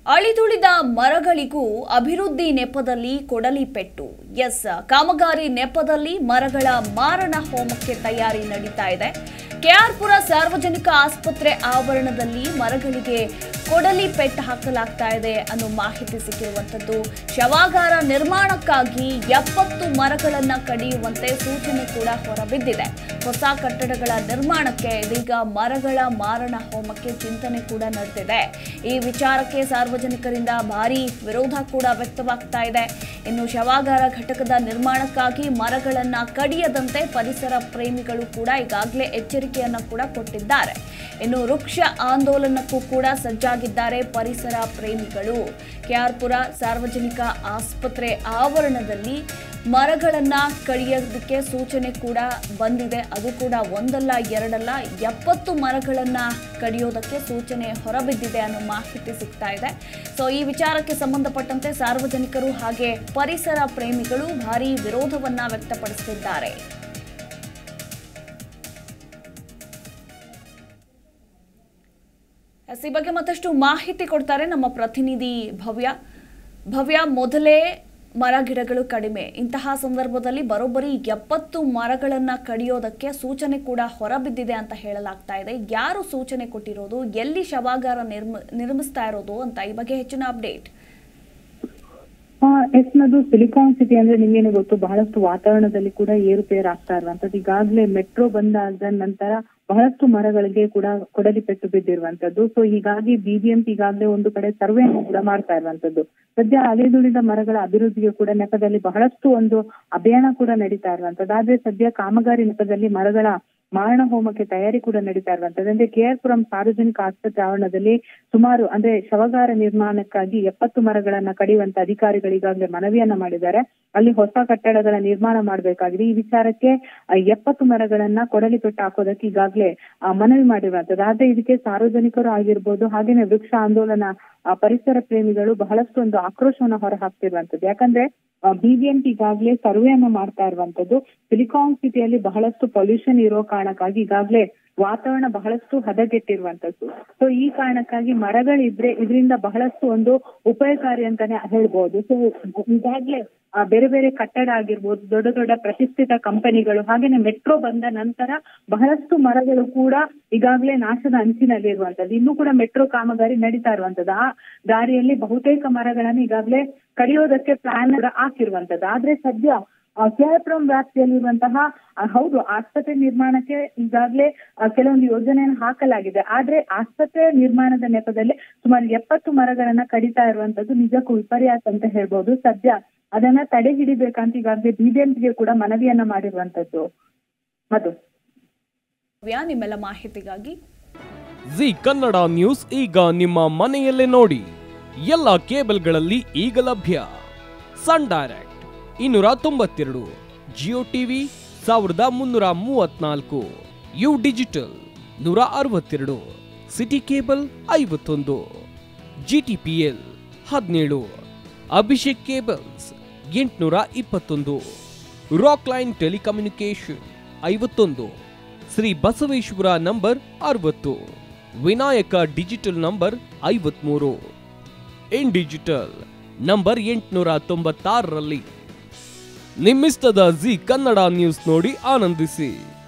ಅಳಿದುಳಿದ ಮರಗಳಿಗೂ ಅಭಿವೃದ್ಧಿ ನೆಪದಲ್ಲಿ ಕೊಡಲಿ ಪೆಟ್ಟು ಎಸ್ ಕಾಮಗಾರಿ ನೆಪದಲ್ಲಿ ಮರಗಳ ಮಾರಣ ಹೋಮಕ್ಕೆ ತಯಾರಿ ನಡೀತಾ ಇದೆ ಕೆಆರ್ಪುರ ಸಾರ್ವಜನಿಕ ಆಸ್ಪತ್ರೆ ಆವರಣದಲ್ಲಿ ಮರಗಳಿಗೆ ಕೊಡಲಿ ಪೆಟ್ಟು ಹಾಕಲಾಗ್ತಾ ಇದೆ ಅನ್ನೋ ಮಾಹಿತಿ ಸಿಕ್ಕಿರುವಂತದ್ದು ಶವಾಗಾರ ನಿರ್ಮಾಣಕ್ಕಾಗಿ ಎಪ್ಪತ್ತು ಮರಗಳನ್ನ ಕಡಿಯುವಂತೆ ಸೂಚನೆ ಕೂಡ ಹೊರಬಿದ್ದಿದೆ ಹೊಸ ಕಟ್ಟಡಗಳ ನಿರ್ಮಾಣಕ್ಕೆ ಇದೀಗ ಮರಗಳ ಮಾರಣ ಹೋಮಕ್ಕೆ ಚಿಂತನೆ ಕೂಡ ನಡೆದಿದೆ ಈ ವಿಚಾರಕ್ಕೆ ಸಾರ್ವಜನಿಕರಿಂದ ಭಾರಿ ವಿರೋಧ ಕೂಡ ವ್ಯಕ್ತವಾಗ್ತಾ ಇದೆ ಇನ್ನು ಶವಾಗಾರ ಘಟಕದ ನಿರ್ಮಾಣಕ್ಕಾಗಿ ಮರಗಳನ್ನ ಕಡಿಯದಂತೆ ಪರಿಸರ ಪ್ರೇಮಿಗಳು ಕೂಡ ಈಗಾಗಲೇ ಎಚ್ಚರಿಕೆಯನ್ನ ಕೂಡ ಕೊಟ್ಟಿದ್ದಾರೆ ಇನ್ನು ವೃಕ್ಷ ಆಂದೋಲನಕ್ಕೂ ಕೂಡ ಸಜ್ಜಾಗಿದ್ದಾರೆ ಪರಿಸರ ಪ್ರೇಮಿಗಳು ಕೆಆರ್ಪುರ ಸಾರ್ವಜನಿಕ ಆಸ್ಪತ್ರೆ ಆವರಣದಲ್ಲಿ ಮರಗಳನ್ನ ಕಡಿಯೋದಕ್ಕೆ ಸೂಚನೆ ಕೂಡ ಬಂದಿದೆ ಅದು ಕೂಡ ಒಂದಲ್ಲ ಎರಡಲ್ಲ ಎಪ್ಪತ್ತು ಮರಗಳನ್ನ ಕಡಿಯೋದಕ್ಕೆ ಸೂಚನೆ ಹೊರಬಿದ್ದಿದೆ ಅನ್ನೋ ಮಾಹಿತಿ ಸಿಗ್ತಾ ಇದೆ ಸೊ ಈ ವಿಚಾರಕ್ಕೆ ಸಂಬಂಧಪಟ್ಟಂತೆ ಸಾರ್ವಜನಿಕರು ಹಾಗೆ ಪರಿಸರ ಪ್ರೇಮಿಗಳು ಭಾರಿ ವಿರೋಧವನ್ನ ವ್ಯಕ್ತಪಡಿಸಿದ್ದಾರೆ ಎಸ್, ಈ ಬಗ್ಗೆ ಮತ್ತಷ್ಟು ಮಾಹಿತಿ ಕೊಡ್ತಾರೆ ನಮ್ಮ ಪ್ರತಿನಿಧಿ ಭವ್ಯ ಭವ್ಯ ಮೊದಲೇ ಮರ ಗಿಡಗಳು ಕಡಿಮೆ ಇಂತಹ ಸಂದರ್ಭದಲ್ಲಿ ಬರೋಬ್ಬರಿ ಎಪ್ಪತ್ತು ಮರಗಳನ್ನ ಕಡಿಯೋದಕ್ಕೆ ಸೂಚನೆ ಕೂಡ ಹೊರಬಿದ್ದಿದೆ ಅಂತ ಹೇಳಲಾಗ್ತಾ ಇದೆ ಯಾರು ಸೂಚನೆ ಕೊಟ್ಟಿರೋದು ಎಲ್ಲಿ ಶವಾಗಾರ ನಿರ್ಮ ನಿರ್ಮಿಸ್ತಾ ಇರೋದು ಅಂತ ಈ ಬಗ್ಗೆ ಹೆಚ್ಚಿನ ಅಪ್ಡೇಟ್ ಎಸ್ ನದು ಸಿಲಿಕಾನ್ ಸಿಟಿ ಅಂದ್ರೆ ನಿಮ್ಗೇನು ಗೊತ್ತು ಬಹಳಷ್ಟು ವಾತಾವರಣದಲ್ಲಿ ಕೂಡ ಏರುಪೇರು ಆಗ್ತಾ ಇರುವಂತದ್ದು ಈಗಾಗ್ಲೇ ಮೆಟ್ರೋ ಬಂದಾದ ನಂತರ ಬಹಳಷ್ಟು ಮರಗಳಿಗೆ ಕೂಡ ಕೊಡಲಿ ಪೆಟ್ಟು ಬಿದ್ದಿರುವಂತದ್ದು ಸೊ ಹೀಗಾಗಿ ಬಿಬಿಎಂಪಿ ಈಗಾಗಲೇ ಒಂದು ಕಡೆ ಸರ್ವೆಯನ್ನು ಕೂಡ ಮಾಡ್ತಾ ಇರುವಂತದ್ದು ಸದ್ಯ ಅಲೆದುಳಿದ ಮರಗಳ ಅಭಿವೃದ್ಧಿಗೆ ಕೂಡ ನೆಪದಲ್ಲಿ ಬಹಳಷ್ಟು ಒಂದು ಅಭಿಯಾನ ಕೂಡ ನಡೀತಾ ಇರುವಂತದ್ದು ಆದ್ರೆ ಸದ್ಯ ಕಾಮಗಾರಿ ನೆಪದಲ್ಲಿ ಮರಗಳ ಮಾರಣ ಹೋಮಕ್ಕೆ ತಯಾರಿ ಕೂಡ ನಡೀತಾ ಇರುವಂತದ್ದು ಅಂದ್ರೆ ಕೆಆರ್ಪುರಂ ಸಾರ್ವಜನಿಕ ಆಸ್ಪತ್ರೆ ಆವರಣದಲ್ಲಿ ಸುಮಾರು ಅಂದ್ರೆ ಶವಗಾರ ನಿರ್ಮಾಣಕ್ಕಾಗಿ ಎಪ್ಪತ್ತು ಮರಗಳನ್ನ ಕಡಿಯುವಂತ ಅಧಿಕಾರಿಗಳು ಈಗಾಗಲೇ ಮನವಿಯನ್ನ ಮಾಡಿದ್ದಾರೆ ಅಲ್ಲಿ ಹೊಸ ಕಟ್ಟಡಗಳ ನಿರ್ಮಾಣ ಮಾಡಬೇಕಾಗಿದೆ ಈ ವಿಚಾರಕ್ಕೆ ಆ, ಎಪ್ಪತ್ತು ಮರಗಳನ್ನ ಕೊಡಲಿ ಪೆಟ್ಟು ಹಾಕೋದಕ್ಕೆ ಈಗಾಗಲೇ ಆ, ಮನವಿ ಮಾಡಿರುವಂತದ್ದು ಆದ್ರೆ ಇದಕ್ಕೆ ಸಾರ್ವಜನಿಕರು ಆಗಿರ್ಬೋದು ಹಾಗೇನೆ ವೃಕ್ಷ ಆಂದೋಲನ ಆ, ಪರಿಸರ ಪ್ರೇಮಿಗಳು ಬಹಳಷ್ಟು ಒಂದು ಆಕ್ರೋಶವನ್ನ ಹೊರ ಹಾಕ್ತಿರುವಂತದ್ದು ಯಾಕಂದ್ರೆ ಬಿಬಿಎಂಪಿ ಈಗಾಗಲೇ ಸರ್ವೆಯನ್ನ ಮಾಡ್ತಾ ಇರುವಂತದ್ದು ಸಿಲಿಕಾನ್ ಸಿಟಿಯಲ್ಲಿ ಬಹಳಷ್ಟು ಪೊಲ್ಯೂಷನ್ ಇರೋ ಕಾರಣಕ್ಕಾಗಿ ಈಗಾಗಲೇ ವಾತಾವರಣ ಬಹಳಷ್ಟು ಹದಗೆಟ್ಟಿರುವಂತದ್ದು ಸೊ ಈ ಕಾರಣಕ್ಕಾಗಿ ಮರಗಳಿದ್ರೆ ಇದರಿಂದ ಬಹಳಷ್ಟು ಒಂದು ಉಪಯೋಗಕಾರಿ ಅಂತಾನೆ ಹೇಳ್ಬೋದು ಸೊ ಈಗಾಗ್ಲೇ ಆ, ಬೇರೆ ಬೇರೆ ಕಟ್ಟಡ ಆಗಿರ್ಬೋದು ದೊಡ್ಡ ದೊಡ್ಡ ಪ್ರತಿಷ್ಠಿತ ಕಂಪನಿಗಳು ಹಾಗೇನೆ ಮೆಟ್ರೋ ಬಂದ ನಂತರ ಬಹಳಷ್ಟು ಮರಗಳು ಕೂಡ ಈಗಾಗಲೇ ನಾಶದ ಅಂಚಿನಲ್ಲಿ ಇರುವಂತದ್ದು ಇನ್ನೂ ಕೂಡ ಮೆಟ್ರೋ ಕಾಮಗಾರಿ ನಡೀತಾ ಇರುವಂತದ್ದು ಆ ದಾರಿಯಲ್ಲಿ ಬಹುತೇಕ ಮರಗಳನ್ನು ಈಗಾಗಲೇ ಕಡಿಯೋದಕ್ಕೆ ಪ್ಲಾನ್ ಹಾಕಿರುವಂತದ್ದು ಆದ್ರೆ ಸದ್ಯ ಕೆಆರ್ಪುರಂ ವ್ಯಾಪ್ತಿಯಲ್ಲಿರುವಂತಹ ಆ, ಹೌದು ಆಸ್ಪತ್ರೆ ನಿರ್ಮಾಣಕ್ಕೆ ಈಗಾಗಲೇ ಆ, ಕೆಲವೊಂದು ಯೋಜನೆಯನ್ನು ಹಾಕಲಾಗಿದೆ ಆದ್ರೆ ಆಸ್ಪತ್ರೆ ನಿರ್ಮಾಣದ ನೆಪದಲ್ಲಿ ಸುಮಾರು ಎಪ್ಪತ್ತು ಮರಗಳನ್ನ ಕಡಿತಾ ಇರುವಂತದ್ದು ನಿಜಕ್ಕೂ ವಿಪರ್ಯಾಸ ಅಂತ ಹೇಳ್ಬೋದು ಸದ್ಯ ಅದನ್ನ ತಡೆ ಹಿಡಿಬೇಕಂತ ಈಗಾಗಲೇ ಬಿಬಿಎಂಪಿಗೆ ಕೂಡ ಮನವಿಯನ್ನ ಮಾಡಿರುವಂತದ್ದು ಮಧು ಭವ್ಯ ನಿಮ್ಮೆಲ್ಲ ಮಾಹಿತಿಗಾಗಿ ಜಿ ಕನ್ನಡ ನ್ಯೂಸ್ ಈಗ ನಿಮ್ಮ ಮನೆಯಲ್ಲೇ ನೋಡಿ ಎಲ್ಲ ಕೇಬಲ್ಗಳಲ್ಲಿ ಈಗ ಲಭ್ಯ ಸನ್ ಡೈರೆಕ್ಟ್ ಇನ್ನೂರ ತೊಂಬತ್ತೆರಡು ಜಿಯೋ ಟಿವಿ ಸಾವಿರದ ಮುನ್ನೂರ ಮೂವತ್ನಾಲ್ಕು ಯು ಡಿಜಿಟಲ್ ನೂರ ಅರವತ್ತೆರಡು ಸಿಟಿ ಕೇಬಲ್ ಐವತ್ತೊಂದು ಜಿಟಿಪಿಎಲ್ ಹದಿನೇಳು ಅಭಿಷೇಕ್ ಕೇಬಲ್ಸ್ ಎಂಟುನೂರ ಇಪ್ಪತ್ತೊಂದು ರಾಕ್ ಲೈನ್ ಟೆಲಿಕಮ್ಯುನಿಕೇಶನ್ ಐವತ್ತೊಂದು ಶ್ರೀ ಬಸವೇಶ್ವರ ನಂಬರ್ ಅರವತ್ತು ವಿನಾಯಕ ಡಿಜಿಟಲ್ ನಂಬರ್ ಐವತ್ಮೂರು ಇನ್ ಡಿಜಿಟಲ್ ನಂಬರ್ ಎಂಟುನೂರ ತೊಂಬತ್ತಾರರಲ್ಲಿ ನಿಮ್ಮಿಸ್ತದ ಜಿ ಕನ್ನಡ ನ್ಯೂಸ್ ನೋಡಿ ಆನಂದಿಸಿ